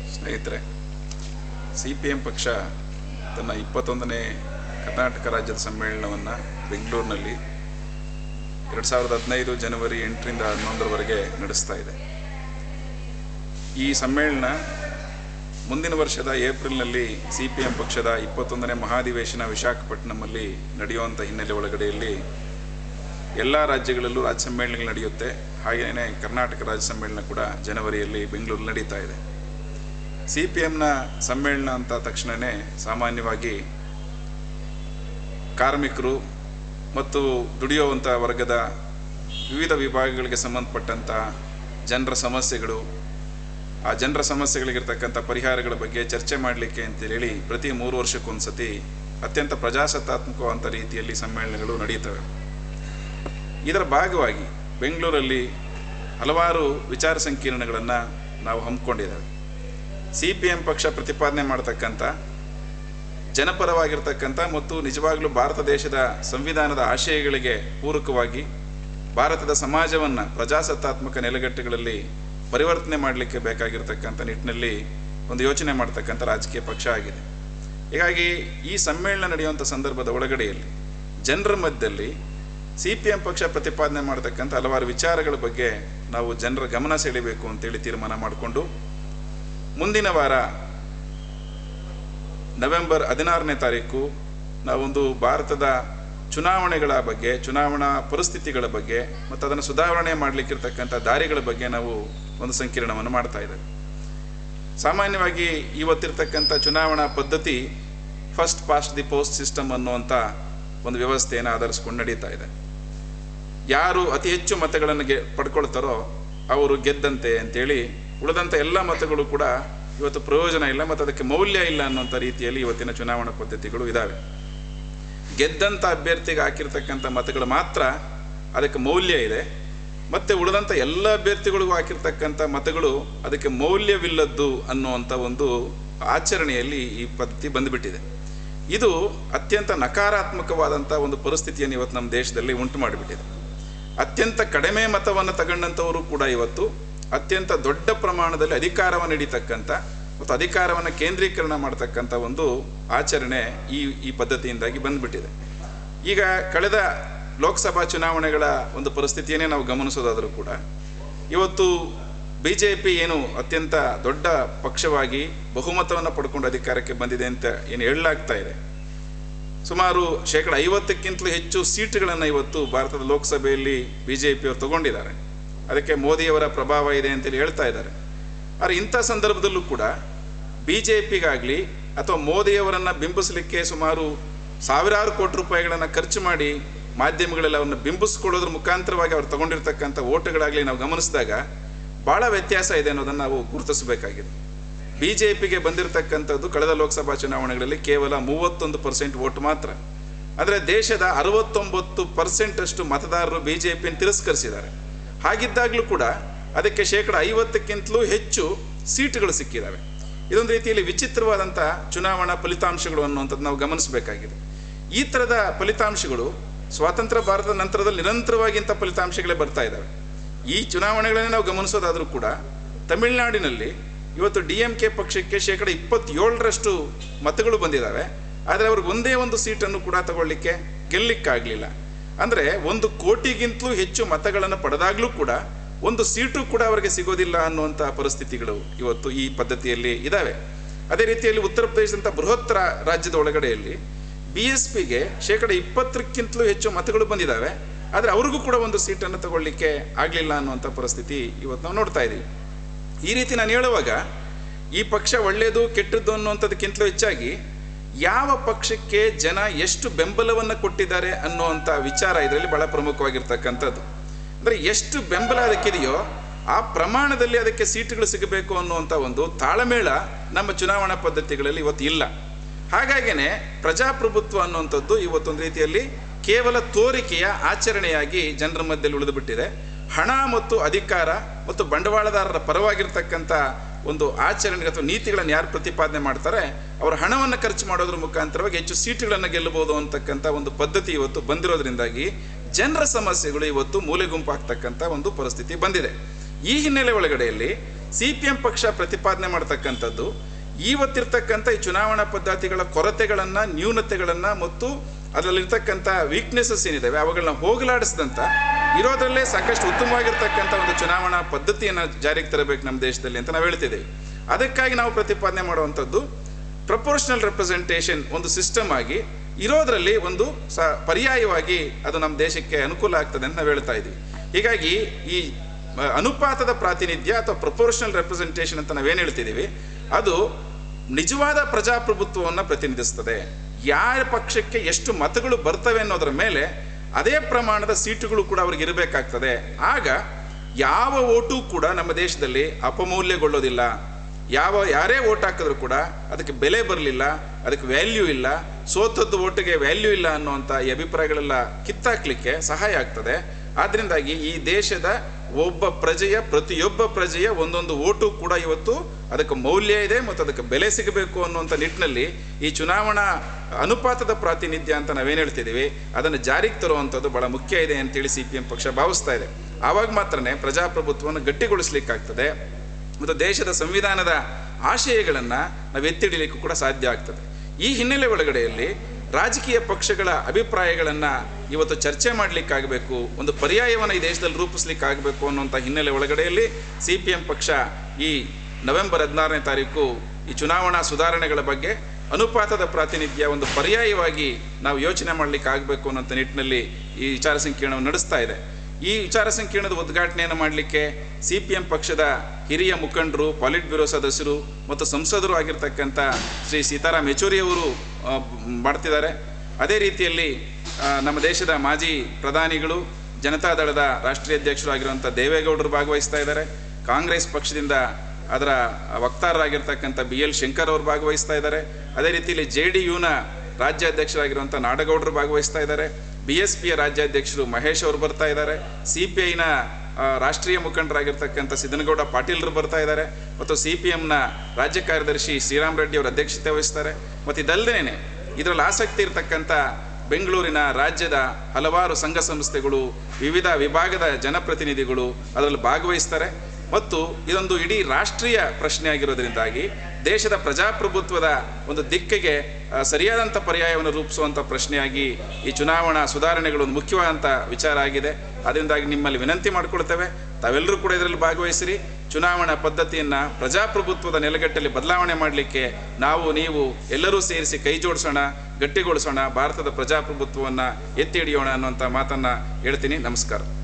ಸ್ನೇಹಿತರೆ C P M ಪಕ್ಷ ತನ್ನ ಇಪ್ಪತ್ತೊಂದನೇ ಕರ್ನಾಟಕ ರಾಜ್ಯದ ಸಮ್ಮೇಳನವನ್ನು ಬೆಂಗಳೂರಿನಲ್ಲಿ ಎರಡು ಸಾವಿರದ ಹದಿನೈದು ಜನವರಿ ಎಂಟರಿಂದ ಹನ್ನೊಂದರವರೆಗೆ ನಡೆಸ್ತಾ ಇದೆ ಈ ಸಮ್ಮೇಳನ ಮುಂದಿನ ವರ್ಷದ ಏಪ್ರಿಲ್ನಲ್ಲಿ ಸಿ ಪಿ ಎಂ ಪಕ್ಷದ ಇಪ್ಪತ್ತೊಂದನೇ ಮಹಾಧಿವೇಶನ ವಿಶಾಖಪಟ್ಟಣಮಲ್ಲಿ ನಡೆಯುವಂಥ ಹಿನ್ನೆಲೆ ಒಳಗಡೆಯಲ್ಲಿ ಎಲ್ಲ ರಾಜ್ಯಗಳಲ್ಲೂ ರಾಜ್ಯ ಸಮ್ಮೇಳನಗಳು ನಡೆಯುತ್ತೆ ಹಾಗೆಯೇ ಕರ್ನಾಟಕ ರಾಜ್ಯ ಸಮ್ಮೇಳನ ಕೂಡ ಜನವರಿಯಲ್ಲಿ ಬೆಂಗಳೂರಲ್ಲಿ ನಡೀತಾ ಇದೆ ಸಿ ಪಿ ಎಮ್ನ ಸಮ್ಮೇಳನ ಅಂತ ತಕ್ಷಣವೇ ಸಾಮಾನ್ಯವಾಗಿ ಕಾರ್ಮಿಕರು ಮತ್ತು ದುಡಿಯುವಂಥ ವರ್ಗದ ವಿವಿಧ ವಿಭಾಗಗಳಿಗೆ ಸಂಬಂಧಪಟ್ಟಂಥ ಜನರ ಸಮಸ್ಯೆಗಳು ಆ ಜನರ ಸಮಸ್ಯೆಗಳಿಗಿರ್ತಕ್ಕಂಥ ಪರಿಹಾರಗಳ ಬಗ್ಗೆ ಚರ್ಚೆ ಮಾಡಲಿಕ್ಕೆ ಅಂತೇಳಿ ಪ್ರತಿ ಮೂರು ವರ್ಷಕ್ಕೊಂದು ಸತಿ ಅತ್ಯಂತ ಪ್ರಜಾಸತ್ತಾತ್ಮಕವಂಥ ರೀತಿಯಲ್ಲಿ ಸಮ್ಮೇಳನಗಳು ನಡೆಯುತ್ತವೆ ಇದರ ಭಾಗವಾಗಿ ಬೆಂಗಳೂರಲ್ಲಿ ಹಲವಾರು ವಿಚಾರ ಸಂಕಿರಣಗಳನ್ನು ನಾವು ಹಮ್ಮಿಕೊಂಡಿದ್ದೇವೆ ಸಿ ಪಿ ಎಂ ಪಕ್ಷ ಪ್ರತಿಪಾದನೆ ಮಾಡತಕ್ಕಂಥ ಜನಪರವಾಗಿರ್ತಕ್ಕಂಥ ಮತ್ತು ನಿಜವಾಗಲೂ ಭಾರತ ದೇಶದ ಸಂವಿಧಾನದ ಆಶಯಗಳಿಗೆ ಪೂರಕವಾಗಿ ಭಾರತದ ಸಮಾಜವನ್ನು ಪ್ರಜಾಸತ್ತಾತ್ಮಕ ನೆಲೆಗಟ್ಟುಗಳಲ್ಲಿ ಪರಿವರ್ತನೆ ಮಾಡಲಿಕ್ಕೆ ಬೇಕಾಗಿರ್ತಕ್ಕಂಥ ನಿಟ್ಟಿನಲ್ಲಿ ಒಂದು ಯೋಚನೆ ಮಾಡ್ತಕ್ಕಂಥ ರಾಜಕೀಯ ಪಕ್ಷ ಆಗಿದೆ ಹೀಗಾಗಿ ಈ ಸಮ್ಮೇಳನ ನಡೆಯುವಂಥ ಸಂದರ್ಭದ ಒಳಗಡೆಯಲ್ಲಿ ಜನರ ಮಧ್ಯದಲ್ಲಿ ಸಿ ಪಿ ಎಂ ಪಕ್ಷ ಪ್ರತಿಪಾದನೆ ಮಾಡತಕ್ಕಂಥ ಹಲವಾರು ವಿಚಾರಗಳ ಬಗ್ಗೆ ನಾವು ಜನರ ಗಮನ ಸೆಳೆಯಬೇಕು ಅಂತೇಳಿ ತೀರ್ಮಾನ ಮಾಡಿಕೊಂಡು ಮುಂದಿನ ವಾರ ನವೆಂಬರ್ ಹದಿನಾರನೇ ತಾರೀಕು ನಾವೊಂದು ಭಾರತದ ಚುನಾವಣೆಗಳ ಬಗ್ಗೆ ಚುನಾವಣಾ ಪರಿಸ್ಥಿತಿಗಳ ಬಗ್ಗೆ ಮತ್ತು ಅದನ್ನು ಸುಧಾರಣೆ ಮಾಡಲಿಕ್ಕಿರ್ತಕ್ಕಂಥ ದಾರಿಗಳ ಬಗ್ಗೆ ನಾವು ಒಂದು ಸಂಕಿರಣವನ್ನು ಮಾಡ್ತಾ ಇದ್ದೇವೆ ಸಾಮಾನ್ಯವಾಗಿ ಇವತ್ತಿರ್ತಕ್ಕಂಥ ಚುನಾವಣಾ ಪದ್ಧತಿ first past the post system ಅನ್ನುವಂಥ ಒಂದು ವ್ಯವಸ್ಥೆಯನ್ನು ಆಧರಿಸ್ಕೊಂಡು ನಡೀತಾ ಇದೆ ಯಾರು ಅತಿ ಹೆಚ್ಚು ಮತಗಳನ್ನು ಗೆ ಪಡ್ಕೊಳ್ತಾರೋ ಅವರು ಗೆದ್ದಂತೆ ಅಂತೇಳಿ ಉಳಿದಂಥ ಎಲ್ಲ ಮತಗಳು ಕೂಡ ಇವತ್ತು ಪ್ರಯೋಜನ ಇಲ್ಲ ಮತ್ತು ಅದಕ್ಕೆ ಮೌಲ್ಯ ಇಲ್ಲ ಅನ್ನೋಂಥ ರೀತಿಯಲ್ಲಿ ಇವತ್ತಿನ ಚುನಾವಣಾ ಪದ್ಧತಿಗಳು ಇದ್ದಾವೆ ಗೆದ್ದಂಥ ಅಭ್ಯರ್ಥಿಗೆ ಹಾಕಿರ್ತಕ್ಕಂಥ ಮತಗಳು ಮಾತ್ರ ಅದಕ್ಕೆ ಮೌಲ್ಯ ಇದೆ ಮತ್ತು ಉಳಿದಂಥ ಎಲ್ಲ ಅಭ್ಯರ್ಥಿಗಳಿಗೂ ಹಾಕಿರ್ತಕ್ಕಂಥ ಮತಗಳು ಅದಕ್ಕೆ ಮೌಲ್ಯವಿಲ್ಲದ್ದು ಅನ್ನುವಂಥ ಒಂದು ಆಚರಣೆಯಲ್ಲಿ ಈ ಪದ್ಧತಿ ಬಂದುಬಿಟ್ಟಿದೆ ಇದು ಅತ್ಯಂತ ನಕಾರಾತ್ಮಕವಾದಂಥ ಒಂದು ಪರಿಸ್ಥಿತಿಯನ್ನು ಇವತ್ತು ನಮ್ಮ ದೇಶದಲ್ಲಿ ಉಂಟು ಮಾಡಿಬಿಟ್ಟಿದೆ ಅತ್ಯಂತ ಕಡಿಮೆ ಮತವನ್ನು ತಗೊಂಡಂಥವರು ಕೂಡ ಇವತ್ತು ಅತ್ಯಂತ ದೊಡ್ಡ ಪ್ರಮಾಣದಲ್ಲಿ ಅಧಿಕಾರವನ್ನು ನೀಡಿತಕ್ಕಂಥ ಮತ್ತು ಅಧಿಕಾರವನ್ನು ಕೇಂದ್ರೀಕರಣ ಮಾಡತಕ್ಕಂಥ ಒಂದು ಆಚರಣೆ ಈ ಈ ಪದ್ಧತಿಯಿಂದಾಗಿ ಬಂದ್ಬಿಟ್ಟಿದೆ ಈಗ ಕಳೆದ ಲೋಕಸಭಾ ಚುನಾವಣೆಗಳ ಒಂದು ಪರಿಸ್ಥಿತಿಯನ್ನೇ ನಾವು ಗಮನಿಸೋದಾದರೂ ಕೂಡ ಇವತ್ತು ಬಿ ಜೆ ಪಿ ಏನು ಅತ್ಯಂತ ದೊಡ್ಡ ಪಕ್ಷವಾಗಿ ಬಹುಮತವನ್ನು ಪಡ್ಕೊಂಡು ಅಧಿಕಾರಕ್ಕೆ ಬಂದಿದೆ ಅಂತ ಏನು ಹೇಳಲಾಗ್ತಾ ಇದೆ ಸುಮಾರು ಶೇಕಡ ಐವತ್ತಕ್ಕಿಂತಲೂ ಹೆಚ್ಚು ಸೀಟುಗಳನ್ನು ಇವತ್ತು ಭಾರತದ ಲೋಕಸಭೆಯಲ್ಲಿ ಬಿ ಜೆ ಪಿಯವರು ತಗೊಂಡಿದ್ದಾರೆ ಅದಕ್ಕೆ ಮೋದಿಯವರ ಪ್ರಭಾವ ಇದೆ ಅಂತೇಳಿ ಹೇಳ್ತಾ ಇದ್ದಾರೆ ಆದರೆ ಇಂಥ ಸಂದರ್ಭದಲ್ಲೂ ಕೂಡ ಬಿ ಜೆ ಪಿಗಾಗಲಿ ಅಥವಾ ಮೋದಿಯವರನ್ನು ಬಿಂಬಿಸಲಿಕ್ಕೆ ಸುಮಾರು ಸಾವಿರಾರು ಕೋಟಿ ರೂಪಾಯಿಗಳನ್ನು ಖರ್ಚು ಮಾಡಿ ಮಾಧ್ಯಮಗಳಲ್ಲಿ ಅವ್ರನ್ನ ಬಿಂಬಿಸ್ಕೊಳ್ಳೋದ್ರ ಮುಖಾಂತರವಾಗಿ ಅವ್ರು ತಗೊಂಡಿರ್ತಕ್ಕಂಥ ಓಟುಗಳಾಗಲಿ ನಾವು ಗಮನಿಸಿದಾಗ ಭಾಳ ವ್ಯತ್ಯಾಸ ಇದೆ ಅನ್ನೋದನ್ನು ನಾವು ಗುರುತಿಸಬೇಕಾಗಿದೆ ಬಿ ಜೆ ಪಿಗೆ ಬಂದಿರತಕ್ಕಂಥದ್ದು ಕಳೆದ ಲೋಕಸಭಾ ಚುನಾವಣೆಗಳಲ್ಲಿ ಕೇವಲ ಮೂವತ್ತೊಂದು ಪರ್ಸೆಂಟ್ ಓಟ್ ಮಾತ್ರ ಅಂದರೆ ದೇಶದ ಅರವತ್ತೊಂಬತ್ತು ಪರ್ಸೆಂಟ್ ಅಷ್ಟು ಮತದಾರರು ಬಿ ಜೆ ಪಿಯನ್ನು ತಿರಸ್ಕರಿಸಿದ್ದಾರೆ ಹಾಗಿದ್ದಾಗಲೂ ಕೂಡ ಅದಕ್ಕೆ ಶೇಕಡ ಐವತ್ತಕ್ಕಿಂತಲೂ ಹೆಚ್ಚು ಸೀಟುಗಳು ಸಿಕ್ಕಿದ್ದಾವೆ ಇದೊಂದು ರೀತಿಯಲ್ಲಿ ವಿಚಿತ್ರವಾದಂಥ ಚುನಾವಣಾ ಫಲಿತಾಂಶಗಳು ಅನ್ನುವಂಥದ್ದು ನಾವು ಗಮನಿಸಬೇಕಾಗಿದೆ ಈ ಥರದ ಫಲಿತಾಂಶಗಳು ಸ್ವಾತಂತ್ರ್ಯ ಭಾರತದ ನಂತರದಲ್ಲಿ ನಿರಂತರವಾಗಿ ಇಂಥ ಫಲಿತಾಂಶಗಳೇ ಬರ್ತಾ ಇದ್ದಾವೆ ಈ ಚುನಾವಣೆಗಳನ್ನೇ ನಾವು ಗಮನಿಸೋದಾದರೂ ಕೂಡ ತಮಿಳುನಾಡಿನಲ್ಲಿ ಇವತ್ತು ಡಿ ಎಂ ಕೆ ಪಕ್ಷಕ್ಕೆ ಶೇಕಡ ಇಪ್ಪತ್ತೇಳರಷ್ಟು ಮತಗಳು ಬಂದಿದ್ದಾವೆ ಆದರೆ ಅವ್ರಿಗೆ ಒಂದೇ ಒಂದು ಸೀಟನ್ನು ಕೂಡ ತಗೊಳ್ಳಿಕ್ಕೆ ಗೆಲ್ಲಕ್ಕಾಗಲಿಲ್ಲ ಅಂದರೆ ಒಂದು ಕೋಟಿಗಿಂತಲೂ ಹೆಚ್ಚು ಮತಗಳನ್ನು ಪಡೆದಾಗಲೂ ಕೂಡ ಒಂದು ಸೀಟು ಕೂಡ ಅವರಿಗೆ ಸಿಗೋದಿಲ್ಲ ಅನ್ನುವಂಥ ಪರಿಸ್ಥಿತಿಗಳು ಇವತ್ತು ಈ ಪದ್ಧತಿಯಲ್ಲಿ ಇದ್ದಾವೆ ಅದೇ ರೀತಿಯಲ್ಲಿ ಉತ್ತರ ಪ್ರದೇಶದಂಥ ಬೃಹತ್ ರಾ- ರಾಜ್ಯದ ಒಳಗಡೆಯಲ್ಲಿ ಬಿ ಎಸ್ ಪಿಗೆ ಶೇಕಡ ಇಪ್ಪತ್ತಕ್ಕಿಂತಲೂ ಹೆಚ್ಚು ಮತಗಳು ಬಂದಿದ್ದಾವೆ ಆದರೆ ಅವ್ರಿಗೂ ಕೂಡ ಒಂದು ಸೀಟನ್ನು ತಗೊಳ್ಳಿಕ್ಕೆ ಆಗಲಿಲ್ಲ ಅನ್ನುವಂಥ ಪರಿಸ್ಥಿತಿ ಇವತ್ತು ನಾವು ನೋಡ್ತಾ ಇದ್ದೀವಿ ಈ ರೀತಿ ನಾನು ಹೇಳುವಾಗ ಈ ಪಕ್ಷ ಒಳ್ಳೆಯದು ಕೆಟ್ಟದ್ದು ಅನ್ನುವಂಥದ್ದಕ್ಕಿಂತಲೂ ಹೆಚ್ಚಾಗಿ ಯಾವ ಪಕ್ಷಕ್ಕೆ ಜನ ಎಷ್ಟು ಬೆಂಬಲವನ್ನು ಕೊಟ್ಟಿದ್ದಾರೆ ಅನ್ನುವಂಥ ವಿಚಾರ ಇದರಲ್ಲಿ ಬಹಳ ಪ್ರಮುಖವಾಗಿರ್ತಕ್ಕಂಥದ್ದು ಅಂದರೆ ಎಷ್ಟು ಬೆಂಬಲ ಅದಕ್ಕಿದೆಯೋ ಆ ಪ್ರಮಾಣದಲ್ಲಿ ಅದಕ್ಕೆ ಸೀಟುಗಳು ಸಿಗಬೇಕು ಅನ್ನುವಂಥ ಒಂದು ತಾಳಮೇಳ ನಮ್ಮ ಚುನಾವಣಾ ಪದ್ಧತಿಗಳಲ್ಲಿ ಇವತ್ತು ಇಲ್ಲ ಹಾಗಾಗಿನೇ ಪ್ರಜಾಪ್ರಭುತ್ವ ಅನ್ನುವಂಥದ್ದು ಇವತ್ತೊಂದು ರೀತಿಯಲ್ಲಿ ಕೇವಲ ತೋರಿಕೆಯ ಆಚರಣೆಯಾಗಿ ಜನರ ಮಧ್ಯದಲ್ಲಿ ಉಳಿದುಬಿಟ್ಟಿದೆ ಹಣ ಮತ್ತು ಅಧಿಕಾರ ಮತ್ತು ಬಂಡವಾಳದಾರರ ಪರವಾಗಿರ್ತಕ್ಕಂಥ ಒಂದು ಆಚರಣೆ ಅಥವಾ ನೀತಿಗಳನ್ನು ಯಾರು ಪ್ರತಿಪಾದನೆ ಮಾಡ್ತಾರೆ ಅವರು ಹಣವನ್ನು ಖರ್ಚು ಮಾಡೋದ್ರ ಮುಖಾಂತರವಾಗಿ ಹೆಚ್ಚು ಸೀಟುಗಳನ್ನು ಗೆಲ್ಲಬಹುದು ಅಂತಕ್ಕಂಥ ಒಂದು ಪದ್ಧತಿ ಇವತ್ತು ಬಂದಿರೋದ್ರಿಂದಾಗಿ ಜನರ ಸಮಸ್ಯೆಗಳು ಇವತ್ತು ಮೂಲೆ ಗುಂಪಾಗ್ತಕ್ಕಂಥ ಒಂದು ಪರಿಸ್ಥಿತಿ ಬಂದಿದೆ ಈ ಹಿನ್ನೆಲೆ ಒಳಗಡೆಯಲ್ಲಿ ಸಿ ಪಿ ಎಂ ಪಕ್ಷ ಪ್ರತಿಪಾದನೆ ಮಾಡ್ತಕ್ಕಂಥದ್ದು ಇವತ್ತಿರ್ತಕ್ಕಂಥ ಈ ಚುನಾವಣಾ ಪದ್ಧತಿಗಳ ಕೊರತೆಗಳನ್ನು ನ್ಯೂನತೆಗಳನ್ನು ಮತ್ತು ಅದರಲ್ಲಿರ್ತಕ್ಕಂಥ ವೀಕ್ನೆಸಸ್ ಏನಿದಾವೆ ಅವುಗಳನ್ನ ಹೋಗಲಾಡಿಸಿದಂಥ ಇರೋದ್ರಲ್ಲೇ ಸಾಕಷ್ಟು ಉತ್ತಮವಾಗಿರ್ತಕ್ಕಂಥ ಒಂದು ಚುನಾವಣಾ ಪದ್ಧತಿಯನ್ನು ಜಾರಿಗೆ ತರಬೇಕು ನಮ್ಮ ದೇಶದಲ್ಲಿ ಅಂತ ನಾವು ಹೇಳ್ತಿದ್ದೇವೆ ಅದಕ್ಕಾಗಿ ನಾವು ಪ್ರತಿಪಾದನೆ ಮಾಡುವಂಥದ್ದು ಪ್ರಪೋರ್ಷನಲ್ ರೆಪ್ರೆಸೆಂಟೇಷನ್ ಒಂದು ಸಿಸ್ಟಮ್ ಆಗಿ ಇರೋದ್ರಲ್ಲಿ ಒಂದು ಸ ಪರ್ಯಾಯವಾಗಿ ಅದು ನಮ್ಮ ದೇಶಕ್ಕೆ ಅನುಕೂಲ ಆಗ್ತದೆ ಅಂತ ನಾವು ಹೇಳ್ತಾ ಇದ್ದೀವಿ ಹೀಗಾಗಿ ಈ ಆ, ಅನುಪಾತದ ಪ್ರಾತಿನಿಧ್ಯ ಅಥವಾ ಪ್ರಪೋರ್ಷನಲ್ ರೆಪ್ರೆಸೆಂಟೇಷನ್ ಅಂತ ನಾವೇನು ಹೇಳ್ತಿದ್ದೀವಿ ಅದು ನಿಜವಾದ ಪ್ರಜಾಪ್ರಭುತ್ವವನ್ನು ಪ್ರತಿನಿಧಿಸ್ತದೆ ಯಾರ ಪಕ್ಷಕ್ಕೆ ಎಷ್ಟು ಮತಗಳು ಬರ್ತವೆ ಅನ್ನೋದರ ಮೇಲೆ ಅದೇ ಪ್ರಮಾಣದ ಸೀಟುಗಳು ಕೂಡ ಅವ್ರಿಗೆ ಇರಬೇಕಾಗ್ತದೆ ಆಗ ಯಾವ ಓಟು ಕೂಡ ನಮ್ಮ ದೇಶದಲ್ಲಿ ಅಪಮೌಲ್ಯಗೊಳ್ಳೋದಿಲ್ಲ ಯಾವ ಯಾರೇ ಓಟ್ ಹಾಕಿದ್ರು ಕೂಡ ಅದಕ್ಕೆ ಬೆಲೆ ಬರಲಿಲ್ಲ ಅದಕ್ಕೆ ವ್ಯಾಲ್ಯೂ ಇಲ್ಲ ಸೋತದ್ದು ಓಟಿಗೆ ವ್ಯಾಲ್ಯೂ ಇಲ್ಲ ಅನ್ನುವಂಥ ಈ ಅಭಿಪ್ರಾಯಗಳೆಲ್ಲ ಕಿತ್ತಾಕ್ಲಿಕ್ಕೆ ಸಹಾಯ ಆಗ್ತದೆ ಆದ್ರಿಂದಾಗಿ ಈ ದೇಶದ ಒಬ್ಬ ಪ್ರಜೆಯ ಪ್ರತಿಯೊಬ್ಬ ಪ್ರಜೆಯ ಒಂದೊಂದು ಓಟು ಕೂಡ ಇವತ್ತು ಅದಕ್ಕೆ ಮೌಲ್ಯ ಇದೆ ಮತ್ತು ಅದಕ್ಕೆ ಬೆಲೆ ಸಿಗಬೇಕು ಅನ್ನುವಂಥ ನಿಟ್ಟಿನಲ್ಲಿ ಈ ಚುನಾವಣಾ ಅನುಪಾತದ ಪ್ರಾತಿನಿಧ್ಯ ಅಂತ ನಾವೇನು ಹೇಳ್ತಿದ್ದೀವಿ ಅದನ್ನು ಜಾರಿಗೆ ತರುವಂಥದ್ದು ಬಹಳ ಮುಖ್ಯ ಇದೆ ಅಂತೇಳಿ ಸಿ ಪಿ ಎಂ ಪಕ್ಷ ಭಾವಿಸ್ತಾ ಇದೆ ಆವಾಗ ಮಾತ್ರನೇ ಪ್ರಜಾಪ್ರಭುತ್ವವನ್ನು ಗಟ್ಟಿಗೊಳಿಸ್ಲಿಕ್ಕಾಗ್ತದೆ ಮತ್ತು ದೇಶದ ಸಂವಿಧಾನದ ಆಶಯಗಳನ್ನು ನಾವು ಎತ್ತಿಡಿಲಿಕ್ಕೂ ಕೂಡ ಸಾಧ್ಯ ಆಗ್ತದೆ ಈ ಹಿನ್ನೆಲೆ ಒಳಗಡೆಯಲ್ಲಿ ರಾಜಕೀಯ ಪಕ್ಷಗಳ ಅಭಿಪ್ರಾಯಗಳನ್ನು ಇವತ್ತು ಚರ್ಚೆ ಮಾಡಲಿಕ್ಕಾಗಬೇಕು ಒಂದು ಪರ್ಯಾಯವನ್ನು ಈ ದೇಶದಲ್ಲಿ ರೂಪಿಸ್ಲಿಕ್ಕಾಗಬೇಕು ಅನ್ನುವಂಥ ಹಿನ್ನೆಲೆ ಒಳಗಡೆಯಲ್ಲಿ ಸಿ ಪಿ ಎಂ ಪಕ್ಷ ಈ ನವೆಂಬರ್ ಹದಿನಾರನೇ ತಾರೀಕು ಈ ಚುನಾವಣಾ ಸುಧಾರಣೆಗಳ ಬಗ್ಗೆ ಅನುಪಾತದ ಪ್ರಾತಿನಿಧ್ಯ ಒಂದು ಪರ್ಯಾಯವಾಗಿ ನಾವು ಯೋಚನೆ ಮಾಡಲಿಕ್ಕೆ ಆಗಬೇಕು ಅನ್ನೋಂಥ ನಿಟ್ಟಿನಲ್ಲಿ ಈ ವಿಚಾರ ಸಂಕಿರಣವನ್ನು ನಡೆಸ್ತಾ ಇದೆ ಈ ವಿಚಾರ ಸಂಕಿರಣದ ಉದ್ಘಾಟನೆಯನ್ನು ಮಾಡಲಿಕ್ಕೆ ಸಿ ಪಿ ಎಂ ಪಕ್ಷದ ಹಿರಿಯ ಮುಖಂಡರು ಪಾಲಿಟ್ ಬ್ಯೂರೋ ಸದಸ್ಯರು ಮತ್ತು ಸಂಸದರು ಆಗಿರ್ತಕ್ಕಂಥ ಶ್ರೀ ಸೀತಾರಾಮ್ ಯೆಚೂರಿ ಅವರು ಆ, ಮಾಡ್ತಿದ್ದಾರೆ ಅದೇ ರೀತಿಯಲ್ಲಿ ಆ, ನಮ್ಮ ದೇಶದ ಮಾಜಿ ಪ್ರಧಾನಿಗಳು ಜನತಾದಳದ ರಾಷ್ಟ್ರೀಯ ಅಧ್ಯಕ್ಷರು ಆಗಿರುವಂಥ ದೇವೇಗೌಡರು ಭಾಗವಹಿಸ್ತಾ ಇದ್ದಾರೆ ಕಾಂಗ್ರೆಸ್ ಪಕ್ಷದಿಂದ ಅದರ ವಕ್ತಾರರಾಗಿರ್ತಕ್ಕಂಥ ಬಿ ಎಲ್ ಶಂಕರ್ ಅವರು ಭಾಗವಹಿಸ್ತಾ ಇದ್ದಾರೆ ಅದೇ ರೀತಿಯಲ್ಲಿ ಜೆ ಡಿ ಯುನ ರಾಜ್ಯಾಧ್ಯಕ್ಷರಾಗಿರುವಂಥ ನಾಡಗೌಡರು ಭಾಗವಹಿಸ್ತಾ ಇದ್ದಾರೆ ಬಿ ಎಸ್ ಪಿಯ ರಾಜ್ಯಾಧ್ಯಕ್ಷರು ಮಹೇಶ್ ಅವರು ಬರ್ತಾ ಇದ್ದಾರೆ ಸಿ ಪಿ ಐನ ರಾಷ್ಟ್ರೀಯ ಮುಖಂಡರಾಗಿರ್ತಕ್ಕಂಥ ಸಿದ್ದನಗೌಡ ಪಾಟೀಲ್ರು ಬರ್ತಾ ಇದ್ದಾರೆ ಮತ್ತು ಸಿ ಪಿ ಎಮ್ನ ರಾಜ್ಯ ಕಾರ್ಯದರ್ಶಿ ಶ್ರೀರಾಮ್ ರೆಡ್ಡಿ ಅವರು ಅಧ್ಯಕ್ಷತೆ ವಹಿಸ್ತಾರೆ ಮತ್ತು ಇದಲ್ಲದೇನೆ ಇದರಲ್ಲಿ ಆಸಕ್ತಿ ಇರತಕ್ಕಂಥ ಬೆಂಗಳೂರಿನ ರಾಜ್ಯದ ಹಲವಾರು ಸಂಘ ಸಂಸ್ಥೆಗಳು ವಿವಿಧ ವಿಭಾಗದ ಜನಪ್ರತಿನಿಧಿಗಳು ಅದರಲ್ಲಿ ಭಾಗವಹಿಸ್ತಾರೆ ಮತ್ತು ಇದೊಂದು ಇಡೀ ರಾಷ್ಟ್ರೀಯ ಪ್ರಶ್ನೆ ಆಗಿರೋದ್ರಿಂದಾಗಿ ದೇಶದ ಪ್ರಜಾಪ್ರಭುತ್ವದ ಒಂದು ದಿಕ್ಕಿಗೆ ಆ, ಸರಿಯಾದಂಥ ಪರ್ಯಾಯವನ್ನು ರೂಪಿಸುವಂಥ ಪ್ರಶ್ನೆಯಾಗಿ ಈ ಚುನಾವಣಾ ಸುಧಾರಣೆಗಳು ಒಂದು ಮುಖ್ಯವಾದಂಥ ವಿಚಾರ ಆಗಿದೆ ಅದರಿಂದಾಗಿ ನಿಮ್ಮಲ್ಲಿ ವಿನಂತಿ ಮಾಡಿಕೊಳ್ತೇವೆ ತಾವೆಲ್ಲರೂ ಕೂಡ ಇದರಲ್ಲಿ ಭಾಗವಹಿಸಿರಿ ಚುನಾವಣಾ ಪದ್ಧತಿಯನ್ನು ಪ್ರಜಾಪ್ರಭುತ್ವದ ನೆಲೆಗಟ್ಟಲ್ಲಿ ಬದಲಾವಣೆ ಮಾಡಲಿಕ್ಕೆ ನಾವು ನೀವು ಎಲ್ಲರೂ ಸೇರಿಸಿ ಕೈ ಜೋಡಿಸೋಣ ಗಟ್ಟಿಗೊಳಿಸೋಣ ಭಾರತದ ಪ್ರಜಾಪ್ರಭುತ್ವವನ್ನು ಎತ್ತಿ ಹಿಡಿಯೋಣ ಅನ್ನುವಂಥ ಮಾತನ್ನು ಹೇಳ್ತೀನಿ ನಮಸ್ಕಾರ